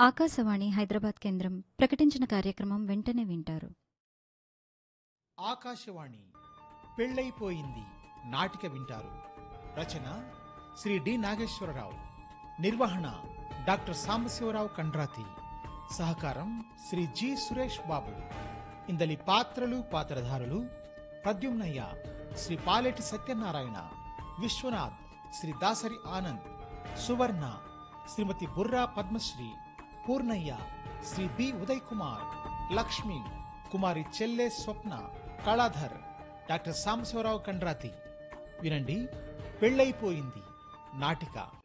ఆకాశవాణి హైదరాబాద్ కేంద్రం ప్రకటించిన కార్యక్రమం వెంటనే వింటారు ఆకాశవాణి పెళ్ళైపోయింది నాటిక వింటారు రచన శ్రీ డి నాగేశ్వరరావు నిర్వహణ డాక్టర్ సాంబశివరావు కండ్రాతి సహకారం శ్రీ జి సురేష్ బాబు ఇందలి పాత్రలు పాత్రధారులు ప్రద్యుమ్నయ్య శ్రీ పాలెటి సత్యనారాయణ విశ్వనాథ్ శ్రీ దాసరి ఆనంద్ సువర్ణ శ్రీమతి బుర్రా పద్మశ్రీ పూర్ణయ్య శ్రీ బి ఉదయ్ కుమార్ లక్ష్మి కుమారి చెల్లె స్వప్న కళాధర్ డాక్టర్ సాంబశివరావు కండ్రాతి వినండి పెళ్ళైపోయింది నాటిక